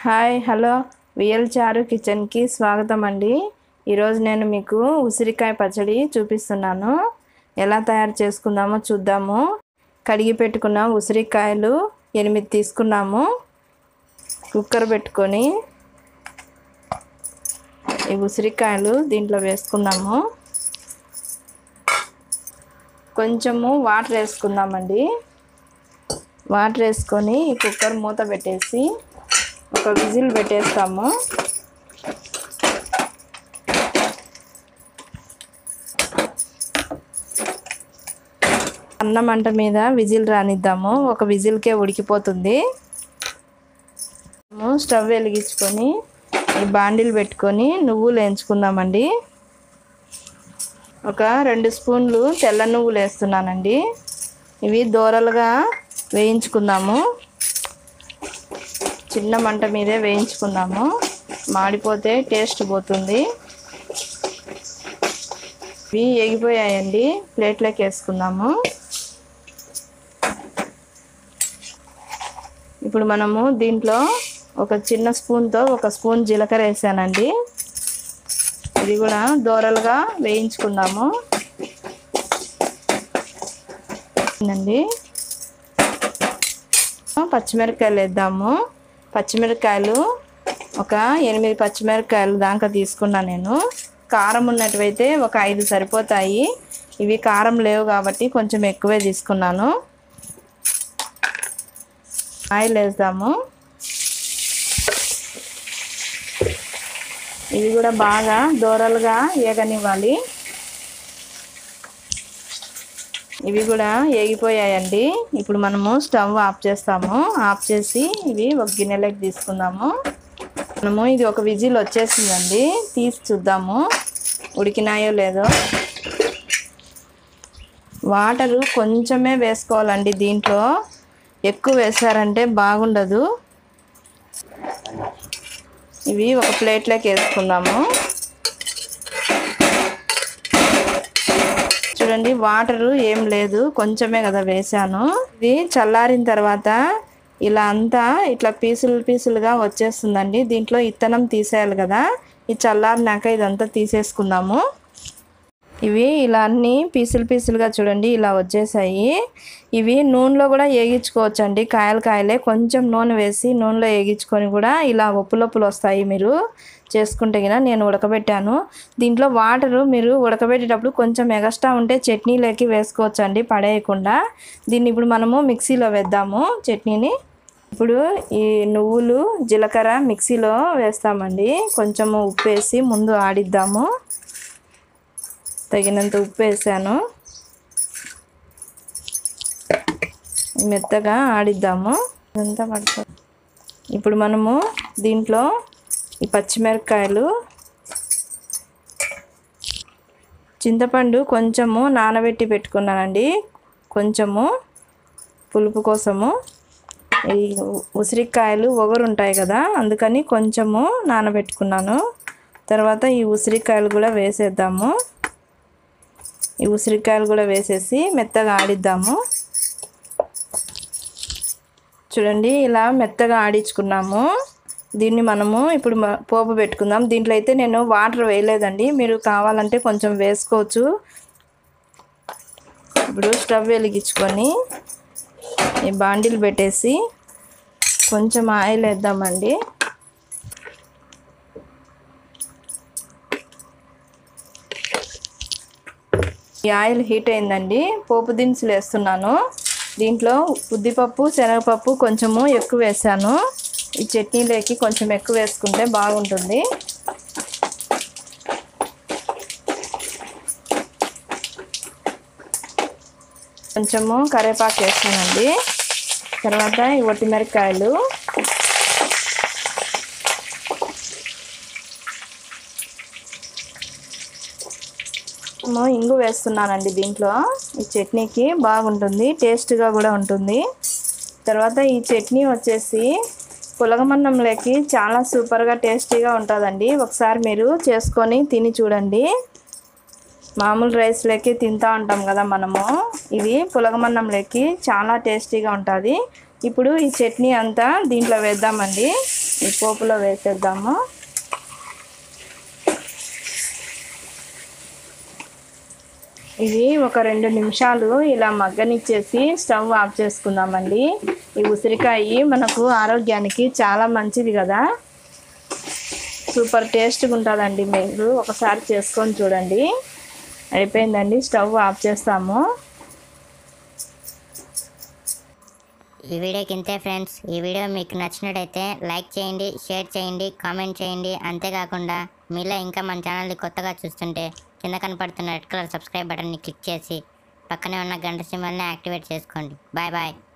hi hello VL చారు కిచెన్కి స్వాగతం అండి ఈరోజు నేను మీకు ఉసిరికాయ పచ్చడి చూపిస్తున్నాను ఎలా తయారు చేసుకుందామో చూద్దాము కడిగి పెట్టుకున్న ఉసిరికాయలు ఎనిమిది తీసుకున్నాము కుక్కర్ పెట్టుకొని ఈ ఉసిరికాయలు దీంట్లో వేసుకుందాము కొంచెము వాటర్ వేసుకుందామండి వాటర్ వేసుకొని ఈ కుక్కర్ మూత పెట్టేసి ఒక విజిల్ పెట్టేస్తాము అన్నం మంట మీద విజిల్ రానిద్దాము ఒక విజిల్కే ఉడికిపోతుంది స్టవ్ వెలిగించుకొని ఈ బాండిల్ పెట్టుకొని నువ్వులు వేయించుకుందామండి ఒక రెండు స్పూన్లు తెల్ల నువ్వులు వేస్తున్నానండి ఇవి దూరలుగా వేయించుకుందాము చిన్న మంట మీదే వేయించుకుందాము మాడిపోతే టేస్ట్ పోతుంది ఇవి ఎగిపోయాయండి ప్లేట్లోకి వేసుకుందాము ఇప్పుడు మనము దీంట్లో ఒక చిన్న స్పూన్తో ఒక స్పూన్ జీలకర్ర వేసానండి ఇది కూడా దూరలుగా వేయించుకుందాము అండి పచ్చిమిరపకాయలు వేద్దాము పచ్చిమిరపకాయలు ఒక ఎనిమిది పచ్చిమిరపకాయలు దాకా తీసుకున్నా నేను కారం ఉన్నట్టువైతే ఒక ఐదు సరిపోతాయి ఇవి కారం లేవు కాబట్టి కొంచెం ఎక్కువే తీసుకున్నాను ఆయిల్ వేద్దాము ఇవి కూడా బాగా దూరలుగా ఏగనివ్వాలి ఇవి కూడా ఏగిపోయాయండి ఇప్పుడు మనము స్టవ్ ఆఫ్ చేస్తాము ఆఫ్ చేసి ఇవి ఒక గిన్నెలోకి తీసుకుందాము మనము ఇది ఒక విజిల్ వచ్చేసిందండి తీసి చూద్దాము ఉడికినాయో లేదో వాటరు కొంచెమే వేసుకోవాలండి దీంట్లో ఎక్కువ వేసారంటే బాగుండదు ఇవి ఒక ప్లేట్లోకి వేసుకుందాము చూడండి వాటరు ఏం లేదు కొంచెమే కదా వేసాను ఇది చల్లారిన తర్వాత ఇలా అంతా ఇట్లా పీసులు పీసులుగా వచ్చేస్తుందండి దీంట్లో ఇత్తనం తీసేయాలి కదా ఇది చల్లారినాక ఇదంతా తీసేసుకుందాము ఇవి ఇలా అన్ని పీసులు పీసులుగా చూడండి ఇలా వచ్చేసాయి ఇవి నూనెలో కూడా వేగించుకోవచ్చు అండి కాయలు కాయలే కొంచెం నూనె వేసి నూనెలో వేగించుకొని కూడా ఇలా ఒప్పులొప్పులు వస్తాయి మీరు చేసుకుంటే గిన నేను ఉడకబెట్టాను దీంట్లో వాటరు మీరు ఉడకబెట్టేటప్పుడు కొంచెం ఎగస్ట్రా ఉంటే చట్నీలోకి వేసుకోవచ్చు అండి పడేయకుండా దీన్ని ఇప్పుడు మనము మిక్సీలో వేద్దాము చట్నీని ఇప్పుడు ఈ నువ్వులు జీలకర్ర మిక్సీలో వేస్తామండి కొంచెము ఉప్పు వేసి ముందు ఆడిద్దాము తగినంత ఉప్పు వేసాను మెత్తగా ఆడిద్దాము ఇదంతా పడుతుంది ఇప్పుడు మనము దీంట్లో ఈ పచ్చిమిరపకాయలు చింతపండు కొంచెము నానబెట్టి పెట్టుకున్నానండి కొంచెము పులుపు కోసము ఈ ఉసిరికాయలు ఒగరు ఉంటాయి కదా అందుకని కొంచెము నానబెట్టుకున్నాను తర్వాత ఈ ఉసిరికాయలు కూడా వేసేద్దాము ఈ ఉసిరికాయలు కూడా వేసేసి మెత్తగా ఆడిద్దాము చూడండి ఇలా మెత్తగా ఆడించుకున్నాము దీన్ని మనము ఇప్పుడు పోపు పెట్టుకుందాం దీంట్లో అయితే నేను వాటర్ వేయలేదండి మీరు కావాలంటే కొంచెం వేసుకోవచ్చు ఇప్పుడు స్టవ్ వెలిగించుకొని ఈ బాండిల్ పెట్టేసి కొంచెం ఆయిల్ వేద్దామండి ఈ ఆయిల్ హీట్ అయిందండి పోపు దినుసులు వేస్తున్నాను దీంట్లో ఉద్దిపప్పు శనగపప్పు కొంచెము ఎక్కువ వేసాను ఈ చట్నీలోకి కొంచెం ఎక్కువ వేసుకుంటే బాగుంటుంది కొంచెము కరివేపాకు వేసానండి తర్వాత ఈ ఒట్టిమిరకాయలు ఇంగు వేస్తున్నానండి దీంట్లో ఈ చట్నీకి బాగుంటుంది టేస్ట్గా కూడా ఉంటుంది తర్వాత ఈ చట్నీ వచ్చేసి పులగమన్నంలోకి చాలా సూపర్గా టేస్టీగా ఉంటుందండి ఒకసారి మీరు చేసుకొని తిని చూడండి మామూలు రైస్లోకి తింటూ ఉంటాం కదా మనము ఇది పులగమన్నంలోకి చాలా టేస్టీగా ఉంటుంది ఇప్పుడు ఈ చట్నీ అంతా దీంట్లో వేద్దామండి ఈ పోపులో వేసేద్దాము ఇది ఒక రెండు నిమిషాలు ఇలా మగ్గనిచ్చేసి స్టవ్ ఆఫ్ చేసుకుందామండి ఈ ఉసిరికాయ మనకు ఆరోగ్యానికి చాలా మంచిది కదా సూపర్ టేస్ట్గా ఉంటుందండి మీరు ఒకసారి చేసుకొని చూడండి అయిపోయిందండి స్టవ్ ఆఫ్ చేస్తాము ఈ వీడియోకి ఇంతే ఫ్రెండ్స్ ఈ వీడియో మీకు నచ్చినట్టయితే లైక్ చేయండి షేర్ చేయండి కామెంట్ చేయండి అంతేకాకుండా మీలో ఇంకా మన ఛానల్ని కొత్తగా చూస్తుంటే కింద కనపడుతున్న రెడ్ కలర్ సబ్స్క్రైబ్ బటన్ని క్లిక్ చేసి పక్కనే ఉన్న గంట సింబల్ని యాక్టివేట్ చేసుకోండి బాయ్ బాయ్